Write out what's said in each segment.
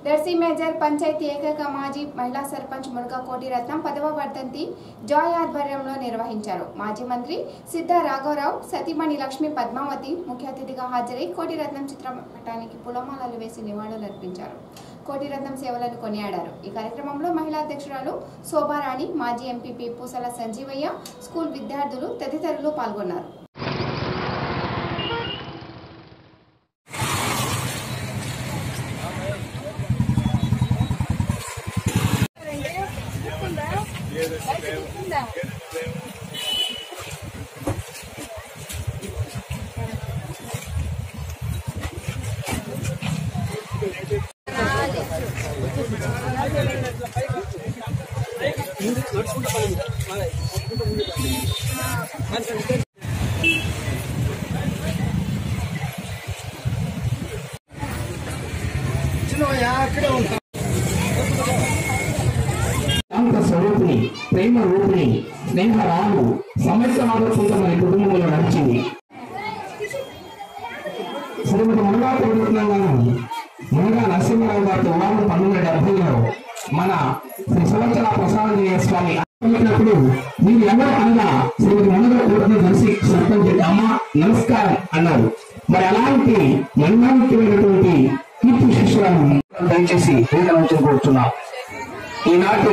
Darsi major panchayat ఏకైక మాజీ మహిళా సర్పంచ్ మునగా కోటిరత్నం పదవ వర్ధంతి జాయ్ ఆధ్వర్యంలో నిర్వహించారు మాజీ మంత్రి సిద్ధ రాఘవరావు సతీమణి లక్ష్మీ పద్మావతి ముఖ్య అతిథిగా హాజరై కోటిరత్నం చిత్రపటానికి పూలమాలలు వేసి నివాళులర్పించారు కోటిరత్నం సేవలను కొనియాడారు ఈ కార్యక్రమంలో మహిళా అధ్యక్షురాలు శోభారాణి మాజీ ఎంపీపీ పూసల సంజీవయ్య స్కూల్ విద్యార్థులు తదితరులు పాల్గొన్నారు శాంత స్వరూపిణి ప్రేమ రూపిణి స్నేహరాలు సమస్యవాదత్వంతో మన కుటుంబంలో నడిచింది శ్రీమతి మునగా ప్రభుత్వంగాను మునగా నరసింహరావు గారితో వివాహం పంతొమ్మిది వందల డెబ్బైలో మన శ్రీ సంవత్సర ప్రసాద్ స్వామి వచ్చినప్పుడు మీరు ఎవరు అనగా శ్రీమతి మునగా కోరుతున్న దర్శి సర్పంచ్ అమ్మ నమస్కారం అన్నారు మరి అలాంటి మన్మానికమైనటువంటి కీర్తి శిష్యులను దయచేసి వేదన కోరుతున్నాం ఈనాటి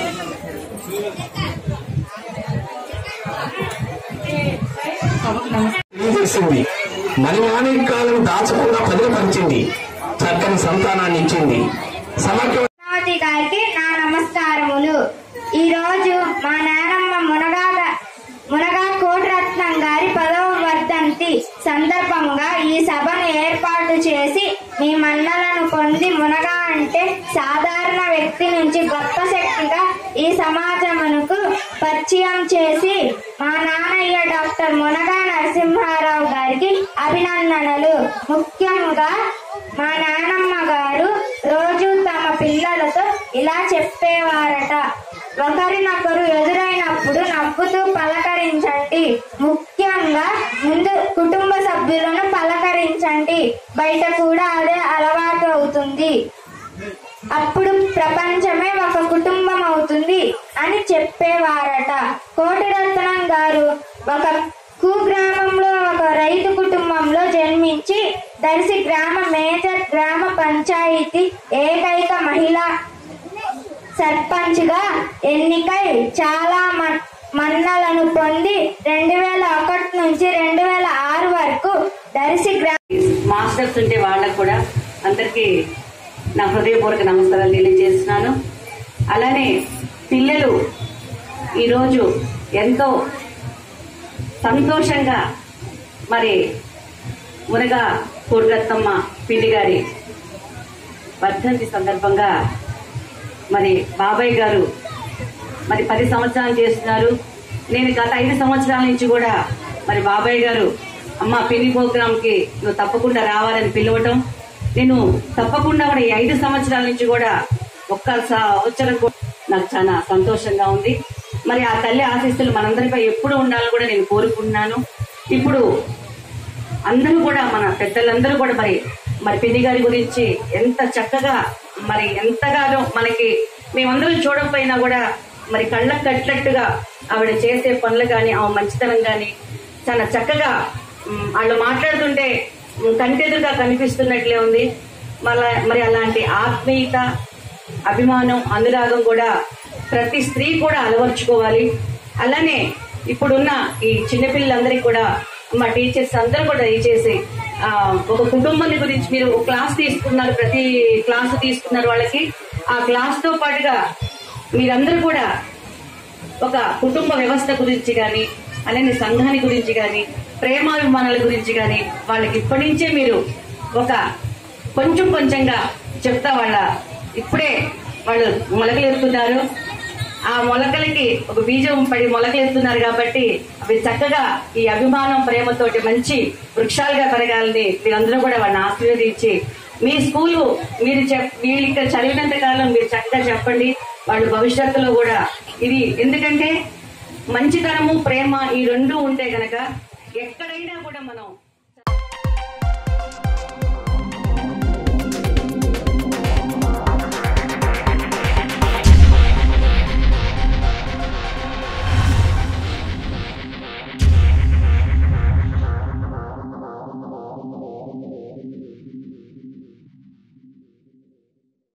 తెలియజేసింది మణిమాణిక్యాలను దాచకుండా భద్రపరిచింది చక్కని సంతానాన్ని ఇచ్చింది సమగ్ర పద్మావతి గారికి నా నమస్కారములు ఈ రోజు మా నానమ్మ మునగా మునగా కోటిరత్నం గారి పదవ వర్ధంతి సందర్భంగా ఈ సభను ఏర్పాటు చేసి మీ మన్నలను పొంది మునగా అంటే సాధారణ వ్యక్తి నుంచి గొప్ప శక్తిగా ఈ సమాజమునకు పరిచయం చేసి మా నాన్నయ్య డాక్టర్ మునగా నరసింహారావు గారికి అభినందనలు ముఖ్యంగా మా నానమ్మ గారు రోజు తమ పిల్లలతో ఇలా చెప్పేవారట ఒకరినొకరు ఎదురైనప్పుడు నవ్వుతూ పలకరించండి ముఖ్యంగా ముందు కుటుంబ సభ్యులను పలకరించండి బయట కూడా అదే అలవాటు అవుతుంది అప్పుడు ప్రపంచమే ఒక కుటుంబం అవుతుంది అని చెప్పేవారట కోటిరత్నం గారు ఒక కుగ్రామంలో ఒక రైతు కుటుంబంలో జన్మించి దర్శి గ్రామ మేజర్ గ్రామ పంచాయతీ ఏకైక మహిళ సర్పంచ్ గా ఎన్నికై చాలా మన్- మన్నలను పొంది రెండు వేల ఒకటి నుంచి రెండు వేల ఆరు వరకు దర్శి గ్రామ మాస్టర్స్ ఉంటే వాళ్ళకు కూడా అందరికీ నా హృదయపూర్వక నమస్కారాలు తెలియజేస్తున్నాను అలానే పిల్లలు ఈరోజు ఎంతో సంతోషంగా మరి మునగా కోడిరత్నమ్మ పిండి గారి వర్ధంతి సందర్భంగా మరి బాబాయ్ గారు మరి పది సంవత్సరాలు చేస్తున్నారు నేను గత ఐదు సంవత్సరాల నుంచి కూడా మరి బాబాయ్ గారు అమ్మ పెళ్లి ప్రోగ్రామ్ కి నువ్వు తప్పకుండా రావాలని పిలవటం నేను తప్పకుండా కూడా ఈ ఐదు సంవత్సరాల నుంచి కూడా ఒక్క సంవత్సరం కూడా నాకు చాలా సంతోషంగా ఉంది మరి ఆ తల్లి ఆశీస్సులు మనందరిపై ఎప్పుడు ఉండాలని కూడా నేను కోరుకుంటున్నాను ఇప్పుడు అందరూ కూడా మన పెద్దలందరూ కూడా మరి మరి పిన్ని గారి గురించి ఎంత చక్కగా మరి ఎంతగానో మనకి మేమందరం చూడకపోయినా కూడా మరి కళ్ళకు కట్టినట్టుగా ఆవిడ చేసే పనులు కానీ ఆమె మంచితనం కానీ చాలా చక్కగా మ్, వాళ్ళు మాట్లాడుతుంటే మ్, కంటెదురుగా కనిపిస్తున్నట్లే ఉంది మళ్ళా మరి అలాంటి ఆత్మీయత అభిమానం అనురాగం కూడా ప్రతి స్త్రీ కూడా అలవర్చుకోవాలి అలానే ఇప్పుడున్న ఈ చిన్నపిల్లలందరికీ కూడా మా టీచర్స్ అందరూ కూడా దయచేసి ఆ, ఒక కుటుంబం గురించి మీరు ఒక క్లాస్ తీసుకున్నారు ప్రతి క్లాస్ తీసుకున్నారు వాళ్ళకి ఆ క్లాస్ తో పాటుగా మీరందరూ కూడా ఒక కుటుంబ వ్యవస్థ గురించి కానీ అలానే సంఘాన్ని గురించి కానీ ప్రేమాభిమానాల గురించి కానీ వాళ్ళకి ఇప్పటి నుంచే మీరు ఒక కొంచెం కొంచెంగా చెప్తా వాళ్ళ ఇప్పుడే వాళ్ళు మొలకలెత్తున్నారు ఆ మొలకలకి ఒక బీజం పడి మొలకలెత్తున్నారు కాబట్టి అవి చక్కగా ఈ అభిమానం ప్రేమతోటి మంచి వృక్షాలుగా పెరగాలని మీరందరూ కూడా వాళ్ళని ఆశీర్వదించి మీ స్కూలు మీరు చెప్ వీళ్ళు ఇక్కడ చదివినంత కాలం మీరు చక్కగా చెప్పండి వాళ్ళు భవిష్యత్తులో కూడా ఇది ఎందుకంటే మంచితనము ప్రేమ ఈ రెండు ఉంటే గనక ఎక్కడైనా కూడా మనం